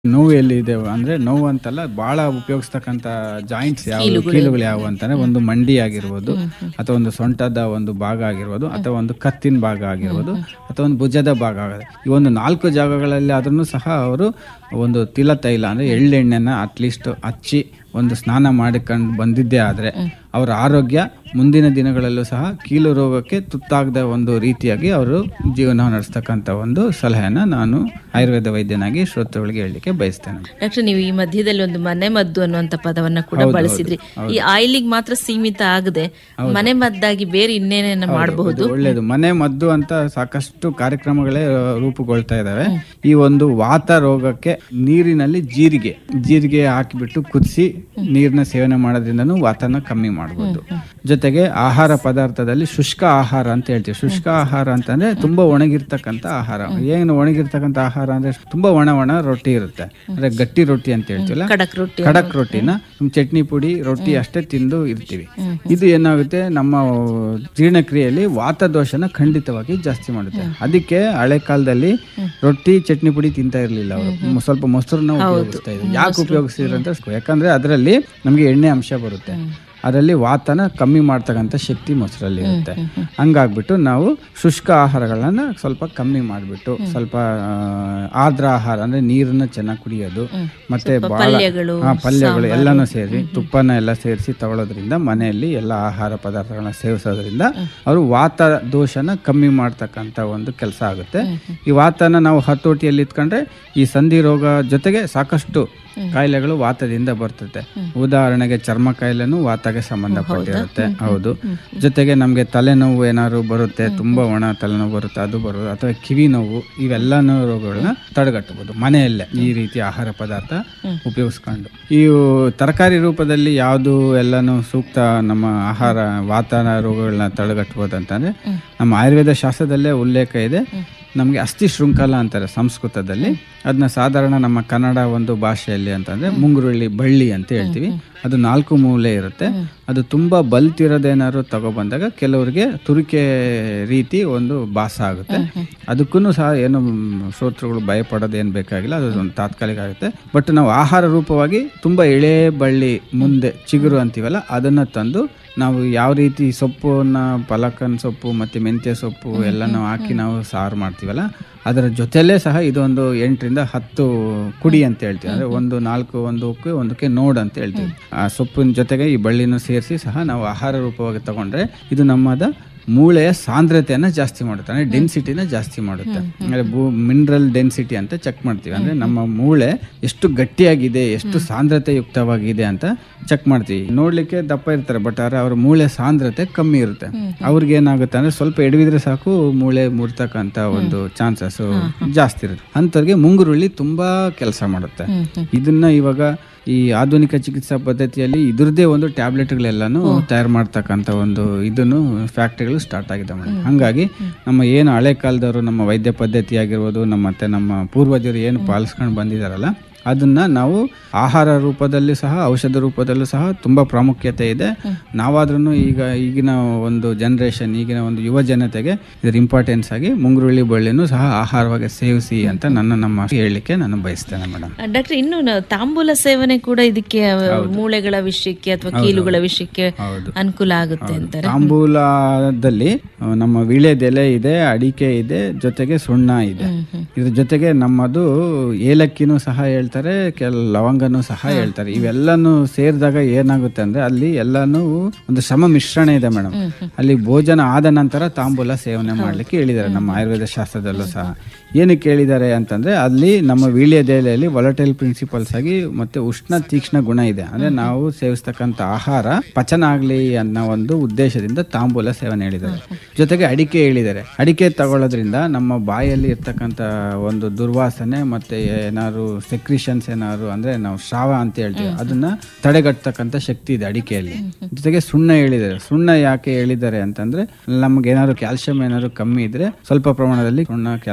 ನೋವು ಎಲ್ಲಿದೆ ಅಂದ್ರೆ ನೋವು ಅಂತಲ್ಲ ಬಹಳ ಉಪಯೋಗಿಸ್ತಕ್ಕಂತ ಜಾಯಿಂಟ್ಸ್ ಯಾವ ಕೀಲುಗಳು ಯಾವುವು ಅಂತಾನೆ ಒಂದು ಮಂಡಿ ಆಗಿರ್ಬೋದು ಅಥವಾ ಒಂದು ಸೊಂಟದ ಒಂದು ಭಾಗ ಆಗಿರ್ಬೋದು ಅಥವಾ ಒಂದು ಕತ್ತಿನ ಭಾಗ ಆಗಿರ್ಬೋದು ಅಥವಾ ಒಂದು ಭುಜದ ಭಾಗ ಆಗಿದೆ ಈ ಒಂದು ನಾಲ್ಕು ಜಾಗಗಳಲ್ಲಿ ಆದ್ರೂ ಸಹ ಅವರು ಒಂದು ತಿಲ ತೈಲ ಅಂದ್ರೆ ಎಳ್ಳೆಣ್ಣೆನ ಅಟ್ಲೀಸ್ಟ್ ಹಚ್ಚಿ ಒಂದು ಸ್ನಾನ ಮಾಡಿಕೊಂಡು ಬಂದಿದ್ದೇ ಆದ್ರೆ ಅವರ ಆರೋಗ್ಯ ಮುಂದಿನ ದಿನಗಳಲ್ಲೂ ಸಹ ಕೀಲು ರೋಗಕ್ಕೆ ತುತ್ತಾಗದ ಒಂದು ರೀತಿಯಾಗಿ ಅವರು ಜೀವನ ನಡೆಸ್ತಕ್ಕಂಥ ಒಂದು ಸಲಹೆನ ನಾನು ಆಯುರ್ವೇದ ವೈದ್ಯನಾಗಿ ಶ್ರೋತೃಗಳಿಗೆ ಹೇಳಲಿಕ್ಕೆ ಬಯಸ್ತೇನೆ ಡಾಕ್ಟರ್ ನೀವು ಈ ಮಧ್ಯದಲ್ಲಿ ಒಂದು ಮನೆ ಮದ್ದು ಅನ್ನುವಂತ ಪದವನ್ನ ಕೂಡ ಬಳಸಿದ್ರಿ ಈ ಆಯಿಲಿಗೆ ಮಾತ್ರ ಸೀಮಿತ ಆಗದೆ ಮನೆ ಮದ್ದಾಗಿ ಬೇರೆ ಇನ್ನೇನೇನ ಮಾಡಬಹುದು ಇದು ಒಳ್ಳೇದು ಮನೆ ಮದ್ದು ಅಂತ ಸಾಕಷ್ಟು ಕಾರ್ಯಕ್ರಮಗಳೇ ಆ, ರೂಪುಗೊಳ್ತಾ ಇದಾವೆ ಈ ಒಂದು ವಾತ ರೋಗಕ್ಕೆ ನೀರಿನಲ್ಲಿ ಜೀರಿಗೆ ಜೀರಿಗೆ ಹಾಕಿಬಿಟ್ಟು ಕುದಿಸಿ ನೀರನ್ನ ಸೇವನೆ ಮಾಡೋದ್ರಿಂದನೂ ವಾತನ ಕಮ್ಮಿ ಮಾಡಬಹುದು ಜೊತೆಗೆ ಆಹಾರ ಪದಾರ್ಥದಲ್ಲಿ ಶುಷ್ಕ ಆಹಾರ ಅಂತ ಹೇಳ್ತೀವಿ ಶುಷ್ಕ ಆಹಾರ ಅಂತಂದ್ರೆ ತುಂಬಾ ಒಣಗಿರ್ತಕ್ಕಂಥ ಆಹಾರ ಏನು ಒಣಗಿರ್ತಕ್ಕಂಥ ಆಹಾರ ಅಂದ್ರೆ ತುಂಬಾ ಒಣ ಒಣ ರೊಟ್ಟಿ ಇರುತ್ತೆ ಅಂದ್ರೆ ಗಟ್ಟಿ ರೊಟ್ಟಿ ಅಂತ ಹೇಳ್ತೀವಲ್ಲ ಕಡಕ್ ರೊಟ್ಟಿ ಖಡಕ್ ರೊಟ್ಟಿನ ಸುಮ್ ಚಟ್ನಿ ಪುಡಿ ರೊಟ್ಟಿ ಅಷ್ಟೇ ತಿಂದು ಇರ್ತೀವಿ ಇದು ಏನಾಗುತ್ತೆ ನಮ್ಮ ಜೀರ್ಣಕ್ರಿಯೆಯಲ್ಲಿ ವಾತದೋಷನ ಖಂಡಿತವಾಗಿ ಜಾಸ್ತಿ ಮಾಡುತ್ತೆ ಅದಕ್ಕೆ ಹಳೆ ಕಾಲದಲ್ಲಿ ರೊಟ್ಟಿ ಚಟ್ನಿ ಪುಡಿ ತಿಂತಾ ಇರ್ಲಿಲ್ಲ ಅವರು ಸ್ವಲ್ಪ ಮೊಸರನ್ನ ಉಪಯೋಗಿಸ್ತಾ ಇದ್ರು ಯಾಕೆ ಉಪಯೋಗಿಸಿದ್ರು ಅಂತ ಯಾಕಂದ್ರೆ ಅದರಲ್ಲಿ ನಮಗೆ ಎಣ್ಣೆ ಅಂಶ ಬರುತ್ತೆ ಅದರಲ್ಲಿ ವಾತನ ಕಮ್ಮಿ ಮಾಡ್ತಕ್ಕಂಥ ಶಕ್ತಿ ಮೊಸರಲ್ಲಿ ಇರುತ್ತೆ ಹಂಗಾಗ್ಬಿಟ್ಟು ನಾವು ಶುಷ್ಕ ಆಹಾರಗಳನ್ನ ಸ್ವಲ್ಪ ಕಮ್ಮಿ ಮಾಡಿಬಿಟ್ಟು ಸ್ವಲ್ಪ ಆ, ಆರ್ದ್ರ ಆಹಾರ ಅಂದ್ರೆ ನೀರನ್ನ ಚೆನ್ನಾಗಿ ಕುಡಿಯೋದು ಮತ್ತೆ ಬಹಳ ಪಲ್ಯಗಳು, ಹಾ, ಪಲ್ಯಗಳು ಎಲ್ಲಾನು ಸೇರಿ ತುಪ್ಪನ ಎಲ್ಲ ಸೇರಿಸಿ ತಗೊಳ್ಳೋದ್ರಿಂದ ಮನೆಯಲ್ಲಿ ಎಲ್ಲ ಆಹಾರ ಪದಾರ್ಥಗಳನ್ನ ಸೇವಿಸೋದ್ರಿಂದ ಅವರು ವಾತ ದೋಷನ ಕಮ್ಮಿ ಮಾಡ್ತಕ್ಕಂಥ ಒಂದು ಕೆಲಸ ಆಗುತ್ತೆ ಈ ವಾತನ ನಾವು ಹತೋಟಿಯಲ್ಲಿ ಇಟ್ಕೊಂಡ್ರೆ ಈ ಸಂಧಿ ರೋಗ ಜೊತೆಗೆ ಸಾಕಷ್ಟು ಕಾಯಿಲೆಗಳು ವಾತದಿಂದ ಬರ್ತದೆ ಉದಾಹರಣೆಗೆ ಚರ್ಮ ಕಾಯಿಲೆನೂ ವಾತಗೆ ಸಂಬಂಧಪಟ್ಟಿರುತ್ತೆ ಹೌದು ಜೊತೆಗೆ ನಮಗೆ ತಲೆನೋವು ಏನಾದ್ರು ಬರುತ್ತೆ ತುಂಬಾ ಒಣ ತಲೆನೋವು ಬರುತ್ತೆ ಅದು ಬರೋದು ಅಥವಾ ಕಿವಿ ನೋವು ಇವೆಲ್ಲ ರೋಗಗಳನ್ನ ತಡೆಗಟ್ಟಬಹುದು ಮನೆಯಲ್ಲೇ ಈ ರೀತಿ ಆಹಾರ ಪದಾರ್ಥ ಉಪಯೋಗಿಸ್ಕೊಂಡು ಈ ತರಕಾರಿ ರೂಪದಲ್ಲಿ ಯಾವುದು ಎಲ್ಲಾನು ಸೂಕ್ತ ನಮ್ಮ ಆಹಾರ ವಾತಾವರಣ ರೋಗಗಳನ್ನ ತಡೆಗಟ್ಟಬಹುದು ಅಂತಂದ್ರೆ ನಮ್ಮ ಆಯುರ್ವೇದ ಶಾಸ್ತ್ರದಲ್ಲೇ ಉಲ್ಲೇಖ ಇದೆ ನಮಗೆ ಅಸ್ಥಿ ಶೃಂಖಲ ಅಂತಾರೆ ಸಂಸ್ಕೃತದಲ್ಲಿ ಅದನ್ನ ಸಾಧಾರಣ ನಮ್ಮ ಕನ್ನಡ ಒಂದು ಭಾಷೆಯಲ್ಲಿ ಅಂತಂದ್ರೆ ಮುಂಗುರುಳ್ಳಿ ಬಳ್ಳಿ ಅಂತ ಹೇಳ್ತೀವಿ ಅದು ನಾಲ್ಕು ಮೂಲೆ ಇರುತ್ತೆ ಅದು ತುಂಬಾ ಬಲ್ತಿರೋದೇನಾದ್ರು ತಗೊಬಂದಾಗ ಕೆಲವರಿಗೆ ತುರಿಕೆ ರೀತಿ ಒಂದು ಭಾಸ ಆಗುತ್ತೆ ಅದಕ್ಕೂ ಸಹ ಏನು ಮ್, ಶ್ರೋತೃಗಳು ಭಯಪಡೋದು ಏನು ಬೇಕಾಗಿಲ್ಲ ಅದು ಒಂದು ತಾತ್ಕಾಲಿಕ ಆಗುತ್ತೆ ಬಟ್ ನಾವು ಆಹಾರ ರೂಪವಾಗಿ ತುಂಬಾ ಎಳೆ ಬಳ್ಳಿ ಮುಂದೆ ಚಿಗುರು ಅಂತೀವಲ್ಲ ಅದನ್ನ ತಂದು ನಾವು ಯಾವ ರೀತಿ ಸೊಪ್ಪನ್ನ ಪಲಕನ್ ಸೊಪ್ಪು ಮತ್ತೆ ಮೆಂತ್ಯ ಸೊಪ್ಪು ಎಲ್ಲನೂ ಹಾಕಿ ನಾವು ಸಾರು ಮಾಡ್ತೀವಲ್ಲ ಅದರ ಜೊತೆಲೇ ಸಹ ಇದೊಂದು ಎಂಟರಿಂದ ಹತ್ತು ಕುಡಿ ಅಂತ ಹೇಳ್ತೀವಿ ಅಂದ್ರೆ ಒಂದು ನಾಲ್ಕು ಒಂದಕ್ಕೆ ಒಂದಕ್ಕೆ ನೋಡ್ ಅಂತ ಹೇಳ್ತೀವಿ ಆ ಸೊಪ್ಪಿನ ಜೊತೆಗೆ ಈ ಬಳ್ಳಿನೂ ಸೇರಿಸಿ ಸಹ ನಾವು ಆಹಾರ ರೂಪವಾಗಿ ತಗೊಂಡ್ರೆ ಇದು ನಮ್ಮದ ಮೂಳೆಯ ಸಾಂದ್ರತೆಯನ್ನ ಜಾಸ್ತಿ ಮಾಡುತ್ತೆ ಅಂದ್ರೆ ಡೆನ್ಸಿಟಿನ ಜಾಸ್ತಿ ಮಾಡುತ್ತೆ ಅಂದ್ರೆ ಭೂ ಮಿನರಲ್ ಡೆನ್ಸಿಟಿ ಅಂತ ಚೆಕ್ ಮಾಡ್ತೀವಿ ಅಂದ್ರೆ ನಮ್ಮ ಮೂಳೆ ಎಷ್ಟು ಗಟ್ಟಿಯಾಗಿದೆ ಎಷ್ಟು ಸಾಂದ್ರತೆ ಯುಕ್ತವಾಗಿದೆ ಅಂತ ಚೆಕ್ ಮಾಡ್ತೀವಿ ನೋಡ್ಲಿಕ್ಕೆ ದಪ್ಪ ಇರ್ತಾರೆ ಬಟ್ ಆದ್ರೆ ಅವ್ರ ಮೂಳೆ ಸಾಂದ್ರತೆ ಕಮ್ಮಿ ಇರುತ್ತೆ ಅವ್ರಿಗೆ ಏನಾಗುತ್ತೆ ಅಂದ್ರೆ ಸ್ವಲ್ಪ ಎಡವಿದ್ರೆ ಸಾಕು ಮೂಳೆ ಮುರ್ತಕ್ಕಂತ ಒಂದು ಚಾನ್ಸಸ್ ಜಾಸ್ತಿ ಇರುತ್ತೆ ಅಂಥವ್ರಿಗೆ ಮುಂಗುರುಳ್ಳಿ ತುಂಬಾ ಕೆಲಸ ಮಾಡುತ್ತೆ ಇದನ್ನ ಇವಾಗ ಈ ಆಧುನಿಕ ಚಿಕಿತ್ಸಾ ಪದ್ಧತಿಯಲ್ಲಿ ಇದ್ರದ್ದೇ ಒಂದು ಟ್ಯಾಬ್ಲೆಟ್ಗಳೆಲ್ಲಾನು ತಯಾರು ಮಾಡ್ತಕ್ಕಂಥ ಒಂದು ಇದನ್ನು ಫ್ಯಾಕ್ಟ್ರಿಗಳು ಸ್ಟಾರ್ಟ್ ಆಗಿದೆ ಮೇಡಮ್ ಹಂಗಾಗಿ ನಮ್ಮ ಏನು ಹಳೆ ಕಾಲದವರು ನಮ್ಮ ವೈದ್ಯ ಪದ್ಧತಿ ಆಗಿರ್ಬೋದು ನಮ್ಮ ಮತ್ತೆ ನಮ್ಮ ಪೂರ್ವಜರು ಏನು ಪಾಲಿಸ್ಕೊಂಡು ಬಂದಿದಾರಲ್ಲ ಅದನ್ನ ನಾವು ಆಹಾರ ರೂಪದಲ್ಲಿ ಸಹ ಔಷಧ ರೂಪದಲ್ಲೂ ಸಹ ತುಂಬಾ ಪ್ರಾಮುಖ್ಯತೆ ಇದೆ ನಾವಾದ್ರೂ ಈಗ ಈಗಿನ ಒಂದು ಜನರೇಷನ್ ಈಗಿನ ಒಂದು ಯುವ ಜನತೆಗೆ ಇದ್ರ ಇಂಪಾರ್ಟೆನ್ಸ್ ಆಗಿ ಮುಂಗುರುಳ್ಳಿ ಬಳ್ಳಿನೂ ಸಹ ಆಹಾರವಾಗಿ ಸೇವಿಸಿ ಅಂತ ನನ್ನ ನಮ್ಮ ಹೇಳಲಿಕ್ಕೆ ನಾನು ಬಯಸ್ತೇನೆ ಮೇಡಮ್ ಡಾಕ್ಟರ್ ಇನ್ನು ನ- ತಾಂಬೂಲ ಸೇವನೆ ಕೂಡ ಇದಕ್ಕೆ ಆ, ಮೂಳೆಗಳ ವಿಷಯಕ್ಕೆ ಅಥವಾ ಕೀಲುಗಳ ವಿಷಯಕ್ಕೆ ಹೌದು. ಅನುಕೂಲ ಆಗುತ್ತೆ ಅಂತಾರೆ ತಾಂಬೂಲದಲ್ಲಿ ಆ, ನಮ್ಮ ವೀಳ್ಯದೆಲೆ ಇದೆ ಅಡಿಕೆ ಇದೆ ಜೊತೆಗೆ ಸುಣ್ಣ ಇದೆ ಇದ್ರ ಜೊತೆಗೆ ನಮ್ಮದು ಏಲಕ್ಕಿನೂ ಸಹ ಹೇಳ್ತಾರೆ ಕೆಲ ಲವಂಗನೂ ಸಹ ಹೇಳ್ತಾರೆ ಇವೆಲ್ಲನೂ ಸೇರಿದಾಗ ಏನಾಗುತ್ತೆ ಅಂದ್ರೆ ಅಲ್ಲಿ ಎಲ್ಲಾನು ಒಂದು ಶ್ರಮ ಮಿಶ್ರಣ ಇದೆ ಮೇಡಮ್ ಅಲ್ಲಿ ಭೋಜನ ಆದ ನಂತರ ತಾಂಬೂಲ ಸೇವನೆ ಮಾಡ್ಲಿಕ್ಕೆ ಹೇಳಿದ್ದಾರೆ ನಮ್ಮ ಆಯುರ್ವೇದ ಶಾಸ್ತ್ರದಲ್ಲೂ ಸಹ ಏನಕ್ಕೆ ಹೇಳಿದ್ದಾರೆ ಅಂತಂದ್ರೆ ಅಲ್ಲಿ ನಮ್ಮ ವೀಳ್ಯದೆಲೆಯಲ್ಲಿ ವೊಲಟೈಲ್ ಪ್ರಿನ್ಸಿಪಲ್ಸ್ ಆಗಿ ಮತ್ತೆ ಉಷ್ಣ ತೀಕ್ಷ್ಣ ಗುಣ ಇದೆ ಅಂದ್ರೆ ನಾವು ಸೇವಿಸ್ತಕ್ಕಂಥ ಆಹಾರ ಪಚನ ಆಗ್ಲಿ ಅನ್ನೋ ಒಂದು ಉದ್ದೇಶದಿಂದ ತಾಂಬೂಲ ಸೇವನೆ ಹೇಳಿದ್ದಾರೆ ಜೊತೆಗೆ ಅಡಿಕೆ ಹೇಳಿದ್ದಾರೆ ಅಡಿಕೆ ತಗೊಳ್ಳೋದ್ರಿಂದ ನಮ್ಮ ಬಾಯಲ್ಲಿ ಇರ್ತಕ್ಕಂಥ ಒಂದು ದುರ್ವಾಸನೆ ಮತ್ತೆ ಏನಾದ್ರು ಸೆಕ್ರಿಷನ್ಸ್ ಏನಾದ್ರು ಅಂದ್ರೆ ನಾವು ಶ್ರಾವ ಅಂತ ಹೇಳ್ತೀವಿ ಅದನ್ನ ತಡೆಗಟ್ಟತಕ್ಕಂಥ ಶಕ್ತಿ ಇದೆ ಅಡಿಕೆಯಲ್ಲಿ ಜೊತೆಗೆ ಸುಣ್ಣ ಹೇಳಿದ್ದಾರೆ ಸುಣ್ಣ ಯಾಕೆ ಹೇಳಿದ್ದಾರೆ ಅಂತಂದ್ರೆ ನಮ್ಗೆ ಏನಾದ್ರು ಕ್ಯಾಲ್ಸಿಯಂ ಏನಾದ್ರು ಕಮ್ಮಿ ಇದ್ರೆ ಸ್ವಲ್ಪ ಪ್ರಮಾಣದಲ್ಲಿ ಸುಣ್ಣ ಕ್ಯಾಲ್ಸಿಯಂ ರೂಪ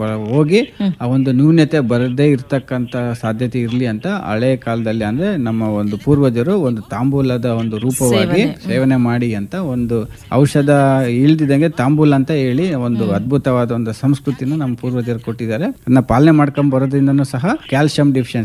ಪ- ಹೋಗಿ ಆ ಒಂದು ನ್ಯೂನ್ಯತೆ ಬರದೇ ಇರ್ತಕ್ಕಂತ ಸಾಧ್ಯತೆ ಇರ್ಲಿ ಅಂತ ಹಳೆ ಕಾಲದಲ್ಲಿ ಅಂದ್ರೆ ನಮ್ಮ ಒಂದು ಪೂರ್ವಜರು ಒಂದು ತಾಂಬೂಲದ ಒಂದು ರೂಪವಾಗಿ ಸೇವನೆ ಮಾಡಿ ಅಂತ ಒಂದು ಔಷಧ ಇಲ್ದಿದಂಗೆ ತಾಂಬೂಲ ಅಂತ ಹೇಳಿ ಒಂದು ಅದ್ಭುತವಾದ ಒಂದು ಸಂಸ್ಕೃತಿನ ನಮ್ಮ ಪೂರ್ವಜರು ಕೊಟ್ಟಿದ್ದಾರೆ ಅದನ್ನ ಪಾಲನೆ ಮಾಡ್ಕೊಂಡ್ ಬರೋದ್ರಿಂದನೂ ಸಹ ಕ್ಯಾಲ್ಸಿಯಂ ಡಿಫಿಷಿಯನ್ಸಿ